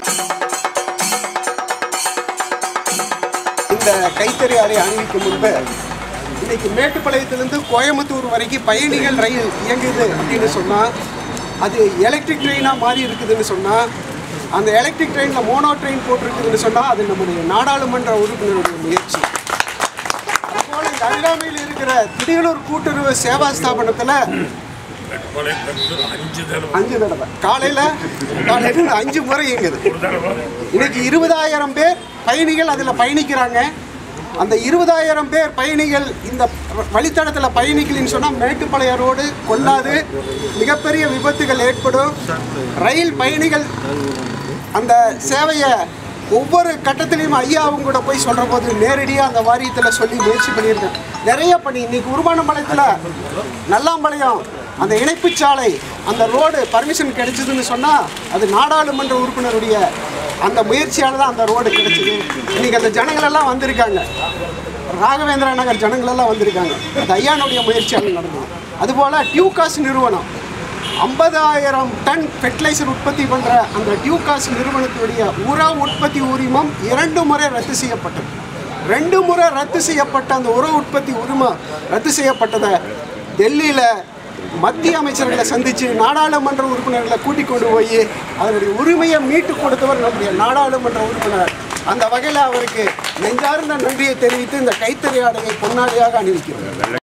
இந்த கைத்தறி ஆடை அணிவிக்கும் முன்பு இன்னைக்கு மேட்டுப்பாளையத்திலிருந்து கோயம்புத்தூர் வரைக்கும் பயணிகள் ரயில் இயங்குது அப்படின்னு சொன்னால் அது எலக்ட்ரிக் ட்ரெயினாக மாறி இருக்குதுன்னு சொன்னால் அந்த எலக்ட்ரிக் ட்ரெயினில் மோனோ ட்ரெயின் போட்டிருக்குதுன்னு சொன்னால் அது நம்முடைய நாடாளுமன்ற உறுப்பினருடைய முயற்சி அதுபோல் இந்த அருகாமையில் இருக்கிற திடியலூர் கூட்டுறவு சேவா ஸ்தாபனத்தில் மேட்டுப்பாளையத்துக்கு அஞ்சு தடவை அஞ்சு தடவை காலையில் காலையில் அஞ்சு முறை இயங்குது ஒரு தடவை இன்னைக்கு இருபதாயிரம் பேர் பயணிகள் அதில் பயணிக்கிறாங்க அந்த இருபதாயிரம் பேர் பயணிகள் இந்த வழித்தடத்தில் பயணிக்கலின்னு சொன்னால் மேட்டுப்பாளைய ரோடு கொல்லாது மிகப்பெரிய விபத்துகள் ஏற்படும் ரயில் பயணிகள் அந்த சேவையை ஒவ்வொரு கட்டத்திலையும் ஐயாவும் கூட போய் சொல்கிற போது நேரடியாக அந்த வாரியத்தில் சொல்லி முயற்சி பண்ணியிருக்கேன் நிறைய பண்ணி இன்னைக்கு உருமானம்பாளையத்தில் நல்லாம்பாளையம் அந்த இணைப்புச் சாலை அந்த ரோடு பர்மிஷன் கிடைச்சதுன்னு சொன்னால் அது நாடாளுமன்ற உறுப்பினருடைய அந்த முயற்சியால் தான் அந்த ரோடு கிடைச்சது இன்னைக்கு அந்த ஜனங்கள் எல்லாம் வந்திருக்காங்க ராகவேந்திரா நகர் ஜனங்கள் எல்லாம் வந்திருக்காங்க அது ஐயானுடைய முயற்சியால் நடந்தது அதுபோல் டியூகாஸ் நிறுவனம் ஐம்பதாயிரம் டன் ஃபெர்டிலைசர் உற்பத்தி பண்ணுற அந்த டியூகாஸ் நிறுவனத்துடைய உர உற்பத்தி உரிமம் இரண்டு முறை ரத்து செய்யப்பட்டது ரெண்டு முறை ரத்து செய்யப்பட்ட அந்த உர உற்பத்தி உரிமம் ரத்து செய்யப்பட்டதை டெல்லியில் மத்திய அமைச்சர்களை சந்தித்து நாடாளுமன்ற உறுப்பினர்களை கூட்டிக் கொண்டு போய் அதனுடைய உரிமையை மீட்டு கொடுத்தவர் நம்முடைய நாடாளுமன்ற உறுப்பினர் அந்த வகையில் அவருக்கு நெஞ்சார்ந்த நன்றியை தெரிவித்து இந்த கைத்தறி ஆடையை பொன்னாடியாக அணிவிக்கிறோம்